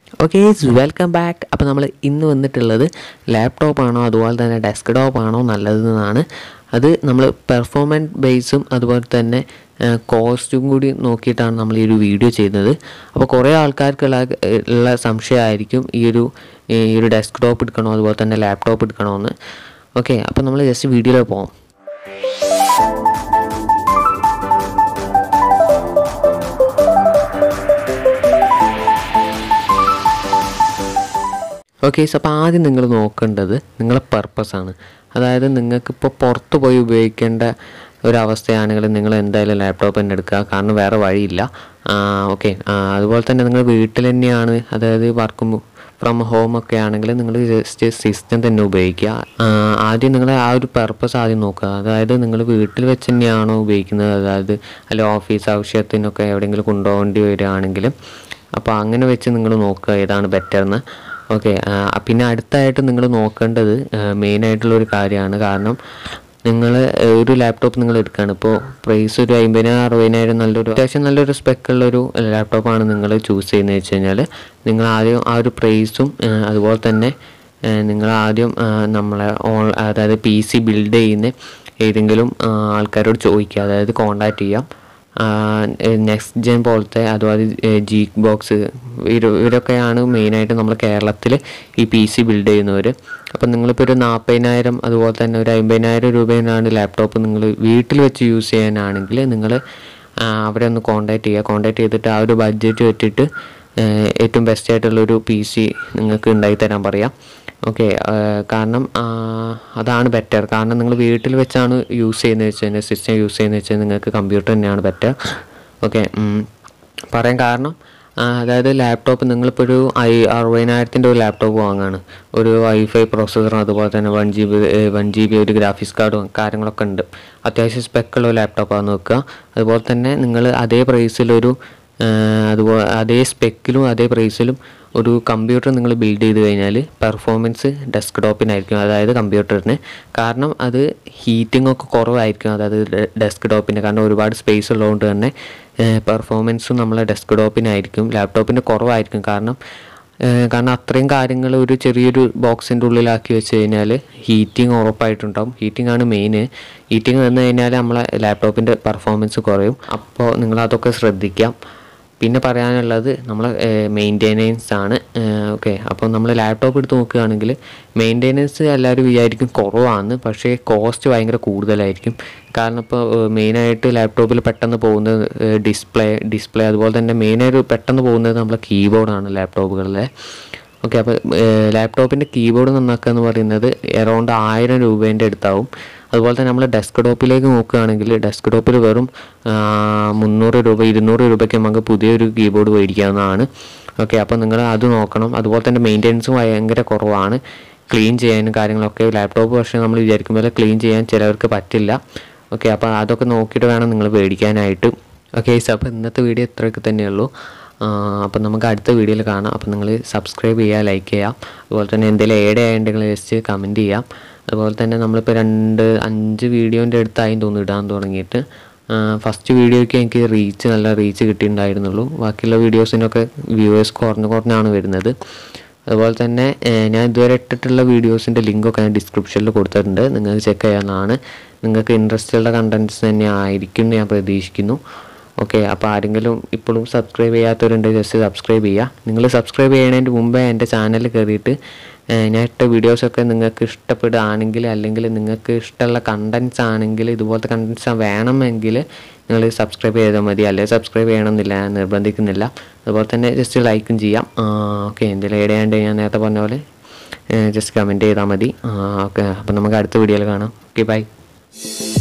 okay welcome back അപ്പോൾ നമ്മൾ ഇന്ന് വന്നിട്ടുള്ളത് ലാപ്ടോപ്പ് ആണോ അതുപോലെ തന്നെ ഡെസ്ക് ടോപ്പ് ആണോ നല്ലതെന്നാണ് അത് നമ്മൾ പെർഫോമൻസ് ബേസും അതുപോലെ തന്നെ കോസ്റ്റും കൂടി നോക്കിയിട്ടാണ് നമ്മൾ ഈ ഒരു വീഡിയോ ചെയ്യുന്നത് അപ്പോൾ കുറേ ആൾക്കാർക്കുള്ള ഉള്ള സംശയമായിരിക്കും ഈ ഒരു ഈ ഒരു ഡെസ്ക് ടോപ്പ് എടുക്കണോ അതുപോലെ തന്നെ ലാപ്ടോപ്പ് എടുക്കണോ എന്ന് ഓക്കെ അപ്പോൾ നമ്മൾ ജസ്റ്റ് വീഡിയോയിൽ പോകാം ഓക്കെ അപ്പോൾ ആദ്യം നിങ്ങൾ നോക്കേണ്ടത് നിങ്ങളെ പർപ്പസാണ് അതായത് നിങ്ങൾക്കിപ്പോൾ പുറത്ത് പോയി ഉപയോഗിക്കേണ്ട ഒരവസ്ഥയാണെങ്കിൽ നിങ്ങൾ എന്തായാലും ലാപ്ടോപ്പ് തന്നെ എടുക്കുക കാരണം വേറെ വഴിയില്ല ഓക്കെ അതുപോലെ തന്നെ നിങ്ങൾ വീട്ടിൽ തന്നെയാണ് അതായത് വർക്ക് ഫ്രം ഹോം ഒക്കെ ആണെങ്കിൽ നിങ്ങൾ ജസ്റ്റ് സിസ്റ്റം തന്നെ ഉപയോഗിക്കുക ആദ്യം നിങ്ങൾ ആ ഒരു പർപ്പസ് ആദ്യം നോക്കുക അതായത് നിങ്ങൾ വീട്ടിൽ വെച്ച് തന്നെയാണോ ഉപയോഗിക്കുന്നത് അതായത് അല്ല ഓഫീസ് ആവശ്യത്തിനൊക്കെ എവിടെയെങ്കിലും കൊണ്ടുപോകേണ്ടി വരികയാണെങ്കിൽ അപ്പോൾ അങ്ങനെ വെച്ച് നിങ്ങൾ നോക്കുക ഏതാണ് ബെറ്റർ എന്ന് ഓക്കെ പിന്നെ അടുത്തായിട്ട് നിങ്ങൾ നോക്കേണ്ടത് മെയിനായിട്ടുള്ള ഒരു കാര്യമാണ് കാരണം നിങ്ങൾ ഒരു ലാപ്ടോപ്പ് നിങ്ങൾ എടുക്കുകയാണ് ഇപ്പോൾ പ്രൈസ് ഒരു അമ്പതിനായിരം അറുപതിനായിരം നല്ലൊരു അത്യാവശ്യം നല്ലൊരു സ്പെക്കുള്ളൊരു ലാപ്ടോപ്പാണ് നിങ്ങൾ ചൂസ് ചെയ്യുന്നത് വെച്ച് കഴിഞ്ഞാൽ നിങ്ങൾ ആദ്യം ആ ഒരു പ്രൈസും അതുപോലെ തന്നെ നിങ്ങൾ ആദ്യം നമ്മളെ ഓൺ അതായത് പി സി ബിൽഡ് ചെയ്യുന്ന ഏതെങ്കിലും ആൾക്കാരോട് ചോദിക്കുക അതായത് കോണ്ടാക്ട് ചെയ്യാം നെക്സ്റ്റ് ജെൻ പോലത്തെ അതുപോലെ ജി ബോക്സ് ഇവരൊക്കെയാണ് മെയിനായിട്ട് നമ്മൾ കേരളത്തിൽ ഈ പി സി ബിൽഡ് ചെയ്യുന്നവർ അപ്പം നിങ്ങളിപ്പോൾ ഒരു നാൽപ്പതിനായിരം അതുപോലെ തന്നെ ഒരു അമ്പതിനായിരം രൂപേനാണ് ലാപ്ടോപ്പ് നിങ്ങൾ വീട്ടിൽ വെച്ച് യൂസ് ചെയ്യാനാണെങ്കിൽ നിങ്ങൾ അവരെ ഒന്ന് കോണ്ടാക്ട് ചെയ്യുക കോണ്ടാക്ട് ചെയ്തിട്ട് ആ ഒരു ബഡ്ജറ്റ് വെച്ചിട്ട് ഏറ്റവും ബെസ്റ്റ് ആയിട്ടുള്ളൊരു പി സി നിങ്ങൾക്ക് ഉണ്ടാക്കി തരാൻ പറയാം ഓക്കെ കാരണം അതാണ് ബെറ്റർ കാരണം നിങ്ങൾ വീട്ടിൽ വെച്ചാണ് യൂസ് ചെയ്യുന്നത് വെച്ച് കഴിഞ്ഞാൽ സിസ്റ്റം യൂസ് ചെയ്യുന്നത് വെച്ചാൽ നിങ്ങൾക്ക് കമ്പ്യൂട്ടർ തന്നെയാണ് ബെറ്റർ ഓക്കെ പറയാൻ കാരണം അതായത് ലാപ്ടോപ്പ് നിങ്ങളിപ്പോൾ ഒരു ഐ അറുപതിനായിരത്തിൻ്റെ ഒരു ലാപ്ടോപ്പ് വാങ്ങുകയാണ് ഒരു ഐ ഫൈ പ്രോസസ്സറും അതുപോലെ തന്നെ one G B one G B ഒരു ഗ്രാഫിക്സ് കാർഡും കാര്യങ്ങളൊക്കെ ഉണ്ട് അത്യാവശ്യം സ്പെക്കുള്ള ലാപ്ടോപ്പാണ് നോക്കുക അതുപോലെ തന്നെ നിങ്ങൾ അതേ പ്രൈസിലൊരു അതുപോലെ അതേ സ്പെക്കിലും അതേ പ്രൈസിലും ഒരു കമ്പ്യൂട്ടർ നിങ്ങൾ ബിൽഡ് ചെയ്ത് കഴിഞ്ഞാൽ പെർഫോമൻസ് ഡെസ്ക് ടോപ്പിനായിരിക്കും അതായത് കമ്പ്യൂട്ടറിന് കാരണം അത് ഹീറ്റിംഗ് ഒക്കെ കുറവായിരിക്കും അതായത് ഡെസ്ക് ടോപ്പിന് കാരണം ഒരുപാട് സ്പേസ് ഉള്ളതുകൊണ്ട് തന്നെ പെർഫോമൻസും നമ്മളെ ഡെസ്ക് ടോപ്പിനായിരിക്കും ലാപ്ടോപ്പിൻ്റെ കുറവായിരിക്കും കാരണം കാരണം അത്രയും കാര്യങ്ങൾ ഒരു ചെറിയൊരു ബോക്സിൻ്റെ ഉള്ളിലാക്കി വെച്ച് കഴിഞ്ഞാൽ ഹീറ്റിംഗ് ഉറപ്പായിട്ടുണ്ടാവും ഹീറ്റിംഗ് ആണ് മെയിൻ ഹീറ്റിംഗ് വന്നു കഴിഞ്ഞാൽ നമ്മളെ ലാപ്ടോപ്പിൻ്റെ പെർഫോമൻസ് കുറയും അപ്പോൾ നിങ്ങളതൊക്കെ ശ്രദ്ധിക്കാം പിന്നെ പറയാനുള്ളത് നമ്മൾ മെയിൻ്റെനൻസ് ആണ് ഓക്കെ അപ്പോൾ നമ്മൾ ലാപ്ടോപ്പ് എടുത്ത് നോക്കുകയാണെങ്കിൽ മെയിൻ്റെനൻസ് എല്ലാവരും വിചാരിക്കും കുറവാണ് പക്ഷേ കോസ്റ്റ് ഭയങ്കര കൂടുതലായിരിക്കും കാരണം ഇപ്പോൾ മെയിനായിട്ട് ലാപ്ടോപ്പിൽ പെട്ടെന്ന് പോകുന്നത് ഡിസ്പ്ലേ ഡിസ്പ്ലേ അതുപോലെ തന്നെ മെയിനായിട്ട് പെട്ടെന്ന് പോകുന്നത് നമ്മളെ കീബോർഡാണ് ലാപ്ടോപ്പുകളിലെ ഓക്കെ അപ്പോൾ ലാപ്ടോപ്പിൻ്റെ കീബോർഡ് നന്നാക്കുക എന്ന് പറയുന്നത് എറൗണ്ട് ആയിരം രൂപേൻ്റെ അടുത്താവും അതുപോലെ തന്നെ നമ്മൾ ഡെസ്ക് ടോപ്പിലേക്ക് നോക്കുകയാണെങ്കിൽ ഡെസ്ക് ടോപ്പിൽ വെറും മുന്നൂറ് രൂപ ഇരുന്നൂറ് രൂപയ്ക്ക് നമുക്ക് പുതിയൊരു കീബോർഡ് മേടിക്കാവുന്നതാണ് ഓക്കെ അപ്പോൾ നിങ്ങൾ അത് നോക്കണം അതുപോലെ തന്നെ മെയിൻ്റെനൻസും ഭയങ്കര കുറവാണ് ക്ലീൻ ചെയ്യാനും കാര്യങ്ങളൊക്കെ ലാപ്ടോപ്പ് പക്ഷേ നമ്മൾ വിചാരിക്കും പോലെ ക്ലീൻ ചെയ്യാൻ ചിലവർക്ക് പറ്റില്ല ഓക്കെ അപ്പോൾ അതൊക്കെ നോക്കിയിട്ട് വേണം നിങ്ങൾ മേടിക്കാനായിട്ട് ഓക്കെ അപ്പോൾ ഇന്നത്തെ വീഡിയോ ഇത്രയൊക്കെ തന്നെയുള്ളൂ അപ്പം നമുക്ക് അടുത്ത വീഡിയോയിൽ കാണാം അപ്പം നിങ്ങൾ സബ്സ്ക്രൈബ് ചെയ്യുക ലൈക്ക് ചെയ്യാം അതുപോലെ തന്നെ എന്തെങ്കിലും ഏഡ് ചെയ്യേണ്ടെങ്കിൽ ജസ്റ്റ് കമൻറ്റ് ചെയ്യാം അതുപോലെ തന്നെ നമ്മളിപ്പോൾ രണ്ട് അഞ്ച് വീഡിയോൻ്റെ അടുത്തായി തോന്നുന്നു ഇടാൻ തുടങ്ങിയിട്ട് ഫസ്റ്റ് വീഡിയോയ്ക്ക് എനിക്ക് റീച്ച് നല്ല റീച്ച് കിട്ടിയിട്ടുണ്ടായിരുന്നുള്ളൂ ബാക്കിയുള്ള വീഡിയോസിനൊക്കെ വ്യൂവേഴ്സ് കുറഞ്ഞ് കുറഞ്ഞാണ് വരുന്നത് അതുപോലെ തന്നെ ഞാൻ ഇതുവരെ ഇട്ടിട്ടുള്ള വീഡിയോസിൻ്റെ ലിങ്കൊക്കെ ഞാൻ ഡിസ്ക്രിപ്ഷനിൽ കൊടുത്തിട്ടുണ്ട് നിങ്ങൾക്ക് ചെക്ക് ചെയ്യാവുന്നതാണ് നിങ്ങൾക്ക് ഇൻട്രസ്റ്റ് ഉള്ള കണ്ടൻറ്റ്സ് തന്നെ ആയിരിക്കും എന്ന് ഞാൻ പ്രതീക്ഷിക്കുന്നു ഓക്കെ അപ്പോൾ ആരെങ്കിലും ഇപ്പോഴും സബ്സ്ക്രൈബ് ചെയ്യാത്തവരുണ്ട് ജസ്റ്റ് സബ്സ്ക്രൈബ് ചെയ്യുക നിങ്ങൾ സബ്സ്ക്രൈബ് ചെയ്യണതിൻ്റെ മുമ്പേ എൻ്റെ ചാനൽ കയറിയിട്ട് ഞാൻ ഇട്ട വീഡിയോസൊക്കെ നിങ്ങൾക്ക് ഇഷ്ടപ്പെടുകയാണെങ്കിൽ അല്ലെങ്കിൽ നിങ്ങൾക്ക് ഇഷ്ടമുള്ള കണ്ടൻറ്റ്സ് ആണെങ്കിൽ ഇതുപോലത്തെ കണ്ടൻറ്റ്സ് വേണമെങ്കിൽ നിങ്ങൾ സബ്സ്ക്രൈബ് ചെയ്താൽ മതി അല്ലെങ്കിൽ സബ്സ്ക്രൈബ് ചെയ്യണമെന്നില്ല ഞാൻ നിർബന്ധിക്കുന്നില്ല അതുപോലെ തന്നെ ജസ്റ്റ് ലൈക്കും ചെയ്യാം ഓക്കെ എന്തെങ്കിലും ഇടയാണ്ട് ഞാൻ നേരത്തെ പറഞ്ഞ പോലെ ജസ്റ്റ് കമൻറ്റ് ചെയ്താൽ മതി ഓക്കെ അപ്പോൾ നമുക്ക് അടുത്ത വീഡിയോയിൽ കാണാം ഓക്കെ ബൈ